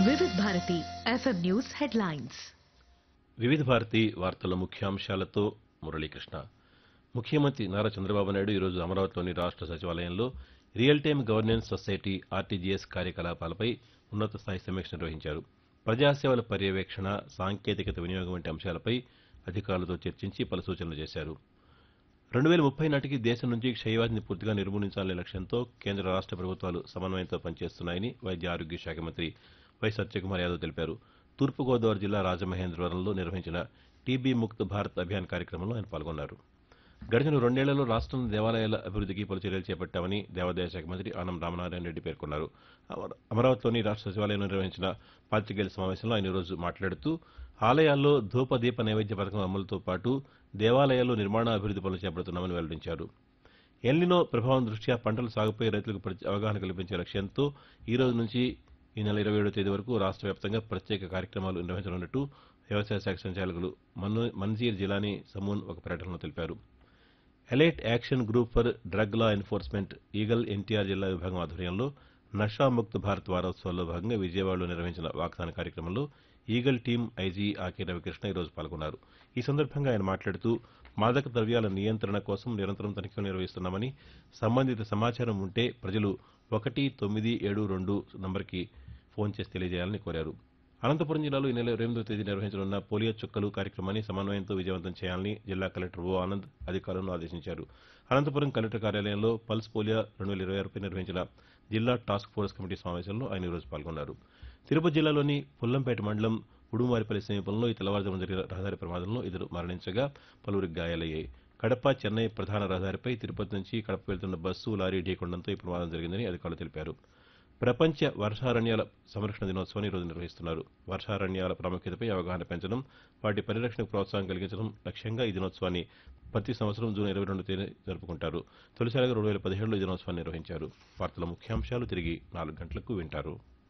Vividh Bharati FM news headlines Vividha Bharati వార్తల ముఖ్యాంశాలతో మురళీకృష్ణ ముఖ్యమంత్రి నారా చంద్రబాబు నాయుడు ఈరోజు అమరావతిలోని రాష్ట్ర సచివాలయంలో real time governance society RTGS కార్యకలాపాలపై ఉన్నత స్థాయి సమీక్ష నిర్వహించారు ప్రజాసేవల పర్యవేక్షణ సాంకేతికత వినియోగం వంటి అంశాలపై అధికారులతో చర్చించి పలు సూచనలు చేశారు రెండు వేల ముప్పై నాటికి దేశం నుంచి క్షయవ్యాధిని పూర్తిగా నిర్మూలించాలనే లక్ష్యంతో కేంద్ర రాష్ట్ర ప్రభుత్వాలు సమన్వయంతో పనిచేస్తున్నాయని వైద్య ఆరోగ్య శాఖ మంత్రి వై సత్యకుమార్ యాదవ్ తెలిపారు తూర్పుగోదావరి జిల్లా రాజమహేంద్రవరంలో నిర్వహించిన టీబీ ముక్త్ భారత్ అభియాన్ కార్యక్రమంలో ఆయన పాల్గొన్నారు గడిచిన రెండేళ్లలో రాష్ట్రం దేవాలయాల అభివృద్ధికి పలు చర్యలు చేపట్టామని దేవాదాయ శాఖ మంత్రి ఆనం రామనారాయణ రెడ్డి పేర్కొన్నారు అమర- అమరావతిలోని రాష్ట్ర సచివాలయంలో నిర్వహించిన పాతికేయుల సమావేశంలో ఆయన ఈరోజు మాట్లాడుతూ ఆలయాల్లో ధూప దీప నైవేద్య పథకం అమలుతో పాటు దేవాలయాల్లో నిర్మాణ అభివృద్ధి పనులు చేపడుతున్నామని వెల్లడించారు ఎల్నినో ప్రభావం దృష్ట్యా పంటల సాగుపై రైతులకు ప్రతి- అవగాహన కల్పించే లక్ష్యంతో ఈ రోజు నుంచి ఈ నెల ఇరవై ఏడో తేదీ వరకు రాష్ట్ర వ్యాప్తంగా ప్రత్యేక కార్యక్రమాలు నిర్వహించనున్నట్టు వ్యవసాయ శాఖ సంచాలకులు మన్ను మన్జీర్ జిలానీ సమూన్ ఒక ప్రకటనలో తెలిపారు elite action group for drug law enforcement EAGLE NTR జిల్లా విభాగం ఆధ్వర్యంలో నషాముక్త్ భారత్ వారోత్సవాల్లో భాగంగా విజయవాడలో నిర్వహించిన వాగ్దాన కార్యక్రమంలో EAGLE team IG AK Ravikrishna ఈరోజు పాల్గొన్నారు ఈ సందర్భంగా ఆయన మాట్లాడుతూ మాదక ద్రవ్యాల నియంత్రణ కోసం నిరంతరం తనిఖీలు నిర్వహిస్తున్నామని సంబంధిత సమాచారం ఉంటే ప్రజలు ఒకటి తొమ్మిది ఏడు రెండు నంబర్కి ఫోన్ చేసి తెలియజేయాలని కోరారు అనంతపురం జిల్లాలో ఈ నెల ఇరవై ఎనిమిదో తేదీ నిర్వహించనున్న పోలియో చుక్కలు కార్యక్రమాన్ని సమన్వయంతో విజయవంతం చేయాలని జిల్లా కలెక్టర్ ఓ ఆనంద్ అధికారులను ఆదేశించారు అనంతపురం కలెక్టర్ కార్యాలయంలో పల్స్ పోలియో రెండు వేల ఇరవై ఆరుపై నిర్వహించిన జిల్లా టాస్క్ ఫోర్స్ కమిటీ సమావేశంలో ఆయన ఈరోజు పాల్గొన్నారు తిరుపతి జిల్లాలోని పుల్లంపేట మండలం ఉడుమారిపల్లి సమీపంలో ఈ తెల్లవారుజామున జరిగిన రహదారి ప్రమాదంలో ఇద్దరు మరణించగా పలువురికి గాయాలయ్యాయి కడప చెన్నై ప్రధాన రహదారిపై తిరుపతి నుంచి కడప వెళ్తున్న బస్సు లారీ ఢీకొనడంతో ఈ ప్రమాదం జరిగిందని అధికారులు తెలిపారు ప్రపంచ వర్షారణ్యాల సంరక్షణ దినోత్సవాన్ని ఈరోజు నిర్వహిస్తున్నారు వర్షారణ్యాల ప్రాముఖ్యతపై అవగాహన పెంచడం వాటి పరిరక్షణకు ప్రోత్సాహం కలిగించడం లక్ష్యంగా ఈ దినోత్సవాన్ని ప్రతి సంవత్సరం జూన్ ఇరవై రెండు తేదీ జరుపుకుంటారు తొలిసారిగా రెండు వేల పదిహేడులో ఈ దినోత్సవాన్ని నిర్వహించారు వార్తల ముఖ్యాంశాలు తిరిగి నాలుగు గంటలకు వింటారు